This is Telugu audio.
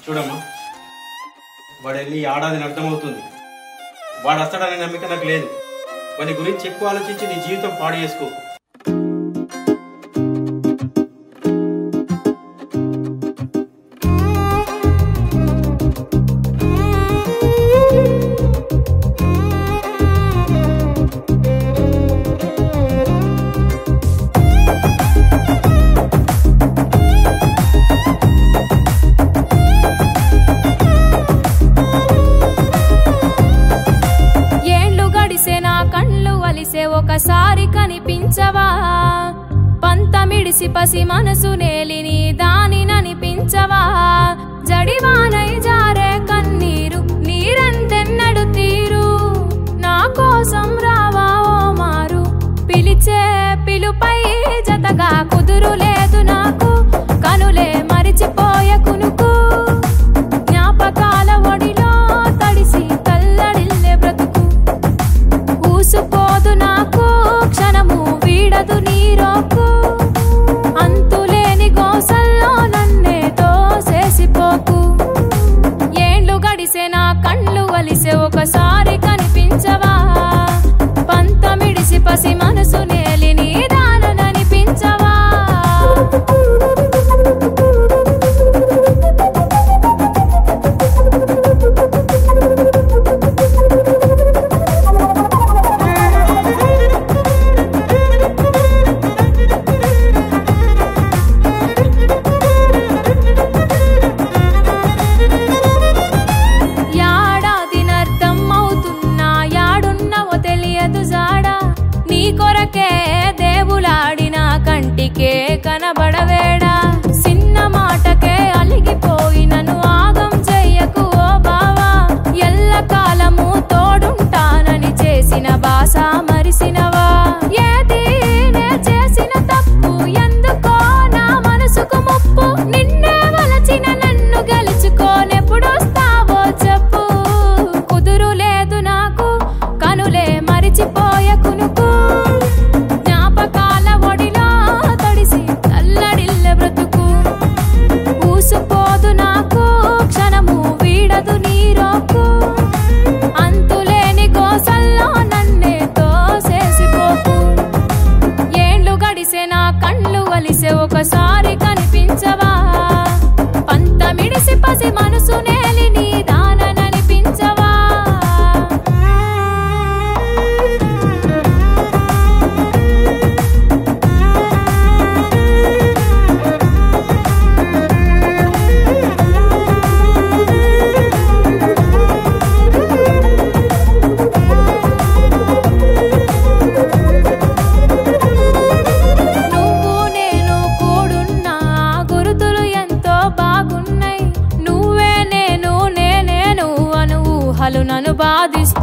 చూడమ్మా వాడు వెళ్ళి ఏడాదిని అర్థమవుతుంది వాడు వస్తాడనే నమ్మిక నాకు లేదు వాని గురించి ఎక్కువ ఆలోచించి నీ జీవితం పాడు చేసుకో ఏండ్లు గడిసే నా కళ్ళు వలిసే ఒకసారి కనిపించవా పంతమిడిసి పసి మనసు నేలిని దాని ననిపించవా జడివానై జారే కన్నీరు నీరంతెన్నడు తీరు నా కోసం రావా ఓ మారు పిలిచే పిలుపై జతగా కుదురు లేదు నాకు కనులే మరిచిపోయే కునుకు జ్ఞాపకాల ఒడిలో తడిసి తల్లడిల్లే బ్రతుకు ఊసుకోదు నాకు క్షణము వీడదు నీరోకు అంతులేని గోసల్లో నన్నే తోసేసిపోకు ఏండ్లు గడిసే నా కళ్ళు వలిసే ఒకసారి కనిపించవా పంతమిడిసి పసి మనసు నేలి నీ దాననిపించవా యాడాదినర్థం అవుతున్నా యాడున్నవో తెలియదు జాడా నీ కొరకే దేవులాడిన కంటికే కనబడవేడా చిన్న మాటకే అలిగిపోయినను ఆగం చెయ్యకు ఓ బావా ఎల్ల కాలము తోడుంటానని చేసిన బాస మరిసినవా ఏది నే చేసిన తప్పు ఎందుకో నా మనసుకు ముప్పు నిన్నే వలచిన నన్ను గెలుచుకోనెప్పుడొస్తావో చెప్పు కుదురు లేదు నాకు కనులే మరిచిపోయే కునుకు జ్ఞాపకాల ఒడిలో తడిసి తల్లడిల్లె బ్రతుకు ఊసుకోదు నాకు క్షణము వీడదు నీరోకు అంతులేని గోసల్లో నన్నే తోసేసిపోకు ఏండ్లు గడిసే నా కళ్ళు వలిసే ఒకసారి కనిపించవా పంతమిడిసి పసి మనసు నేలి నీ దాననిపించవా నువ్వు నేను కూడున్నా గురుతులు ఎంతో బాగున్నాయి నువ్వే నేను నేనే నువ్వు అను ఊహలు నన్ను బాధిస్తూ